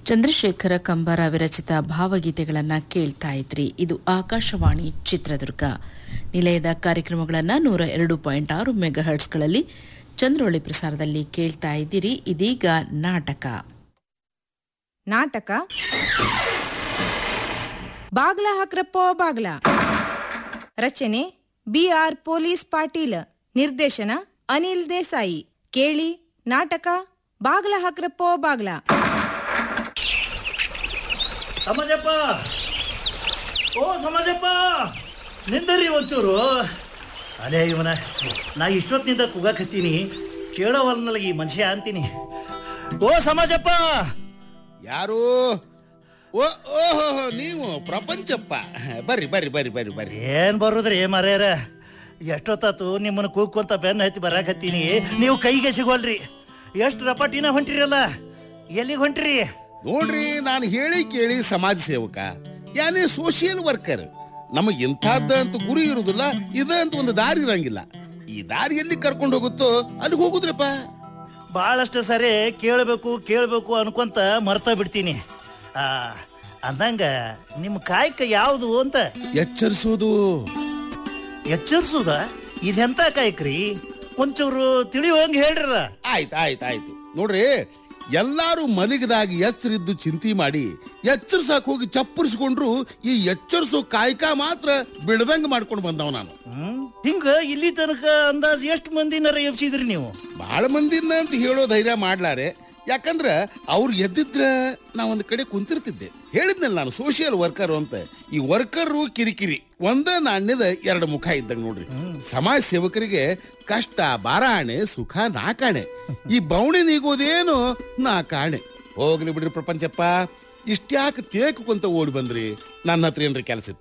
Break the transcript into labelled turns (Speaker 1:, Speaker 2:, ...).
Speaker 1: ಚಂದ್ರಶೇಖರ ಕಂಬಾರ ವಿರಚಿತ ಭಾವಗೀತೆಗಳನ್ನು ಕೇಳ್ತಾ ಇದ್ರಿ ಇದು ಆಕಾಶವಾಣಿ ಚಿತ್ರದುರ್ಗ ನಿಲಯದ ಕಾರ್ಯಕ್ರಮಗಳನ್ನು ನೂರ ಎರಡು ಪಾಯಿಂಟ್ ಆರು ಮೆಗಾಹರ್ಟ್ಸ್ಗಳಲ್ಲಿ ಚಂದ್ರೋಳಿ ಪ್ರಸಾರದಲ್ಲಿ ಕೇಳ್ತಾ ಇದ್ದೀರಿ ಇದೀಗ ನಾಟಕ
Speaker 2: ನಾಟಕ ಬಾಗ್ಲ ಹಾಕ್ರಪ್ಪೋ ಬಾಗ್ಲ ರಚನೆ ಬಿ ಆರ್ ಪೊಲೀಸ್ ಪಾಟೀಲ್ ನಿರ್ದೇಶನ ಅನಿಲ್ ದೇಸಾಯಿ ಕೇಳಿ ನಾಟಕ ಬಾಗ್ಲ ಹಾಕ್ರಪ್ಪೋ ಬಾಗ್ಲ
Speaker 3: ಸಮಾಜಪ್ಪ ಓ ಸಮಾಜಪ್ಪ ನಿಂದರಿ ಒಂಚೂರು ಅದೇ ಇವನ ನಾ ಇಷ್ಟೊತ್ತಿನಿಂದ ಕೂಗಾಕತ್ತೀನಿ ಕೇಳೋವಲ್ನಲ್ಲ ಈ ಮನುಷ್ಯ ಅಂತೀನಿ ಓ ಸಮಾಜಪ್ಪ
Speaker 4: ಯಾರು ಓ ಓಹೋ ನೀವು ಪ್ರಪಂಚಪ್ಪ ಬರ್ರಿ ಬರ್ರಿ ಬರ್ರಿ ಬರ್ರಿ ಬರ್ರಿ
Speaker 3: ಏನ್ ಬರುದ್ರಿ ಮರ್ಯಾರ ಎಷ್ಟೊತ್ತಾತು ನಿಮ್ಮನ್ನು ಕೂಗ್ಕೊಂತ ಬೆನ್ನ ಹತ್ತಿ ಬರಾಕತ್ತೀನಿ ನೀವು ಕೈಗೆ ಸಿಗೋಲ್ರಿ ಎಷ್ಟು ರಪಾಟಿನ ಹೊಂಟಿರಲ್ಲ ಎಲ್ಲಿಗೆ ಹೊಂಟ್ರಿ
Speaker 4: ನೋಡ್ರಿ ನಾನು ಹೇಳಿ ಕೇಳಿ ಸಮಾಜ ಸೇವಕ ಯಾನೇ ಸೋಷಿಯಲ್ ವರ್ಕರ್ ನಮಗೆ ಇಂಥದ್ದ ಅಂತ ಗುರಿ ಇರುದಿಲ್ಲ ಇದ ಅಂತ ಒಂದು ದಾರಿ ಇರಂಗಿಲ್ಲ ಈ ದಾರಿ ಎಲ್ಲಿ ಕರ್ಕೊಂಡು ಹೋಗುತ್ತೋ ಅಲ್ಲಿಗೆ ಹೋಗುದ್ರಪ್ಪ
Speaker 3: ಭಾಳಷ್ಟು ಸರಿ ಕೇಳಬೇಕು ಕೇಳಬೇಕು ಅನ್ಕೊಂತ ಮರ್ತಾ ಬಿಡ್ತೀನಿ ಆ, ಅಂದಂಗ ನಿಮ್ಮ ಕಾಯಕ ಯಾವುದು ಅಂತ
Speaker 4: ಎಚ್ಚರಿಸೋದು
Speaker 3: ಎಚ್ಚರಿಸುದ ಇದೆಂತ ಕಾಯಕ್ರಿ ಒಂಚೂರು ತಿಳಿಯುವಂಗೆ ಹೇಳ್ರಲ್ಲ
Speaker 4: ಆಯ್ತು ಆಯ್ತು ಆಯ್ತು ನೋಡ್ರಿ ಎಲ್ಲಾರು ಮಲಗಿದಾಗ ಎಚ್ಚರಿದ್ದು ಚಿಂತೆ ಮಾಡಿ ಎಚ್ಚರಿಸಕ್ ಹೋಗಿ ಚಪ್ಪರಿಸ್ಕೊಂಡ್ರು ಈ ಎಚ್ಚರಿಸೋ ಕಾಯಕ ಮಾತ್ರ ಬಿಡದಂಗ ಮಾಡ್ಕೊಂಡು ಬಂದವ ನಾನು
Speaker 3: ಹ್ಮ್ ಹಿಂಗ ಇಲ್ಲಿ ತನಕ ಅಂದಾಜ್ ಎಷ್ಟು ಮಂದಿನಾರ ಎಬ್ಸಿದ್ರಿ ನೀವು
Speaker 4: ಬಹಳ ಮಂದಿನ ಅಂತ ಹೇಳೋ ಧೈರ್ಯ ಮಾಡ್ಲಾರೆ ಯಾಕಂದ್ರ ಅವ್ರು ಎದ್ದಿದ್ರ ನಾ ಒಂದ್ ಕಡೆ ಕುಂತಿರ್ತಿದ್ದೆ ಹೇಳಿದ್ನಲ್ಲ ನಾನು ಸೋಷಿಯಲ್ ವರ್ಕರ್ ಅಂತ ಈ ವರ್ಕರು ಕಿರಿಕಿರಿ ಒಂದ ನಾಣ್ಯದ ಎರಡು ಮುಖ ಇದ್ದಂಗ ನೋಡ್ರಿ ಸಮಾಜ ಸೇವಕರಿಗೆ ಕಷ್ಟ ಬಾರಾಣೆ ಸುಖ ನಾಕಾಣೆ ಈ ಬವಣೆ ನೀಗೋದೇನು ನಾ ಕಾಣೆ ಹೋಗ್ಲಿ ಬಿಡ್ರಿ ಪ್ರಪಂಚಪ್ಪ ಇಷ್ಟ್ಯಾಕೆ ತೇಕು ಕುಂತ ಓಡಿ ಬಂದ್ರಿ ನನ್ನ ಹತ್ರ ಏನ್ರಿ ಕೆಲಸ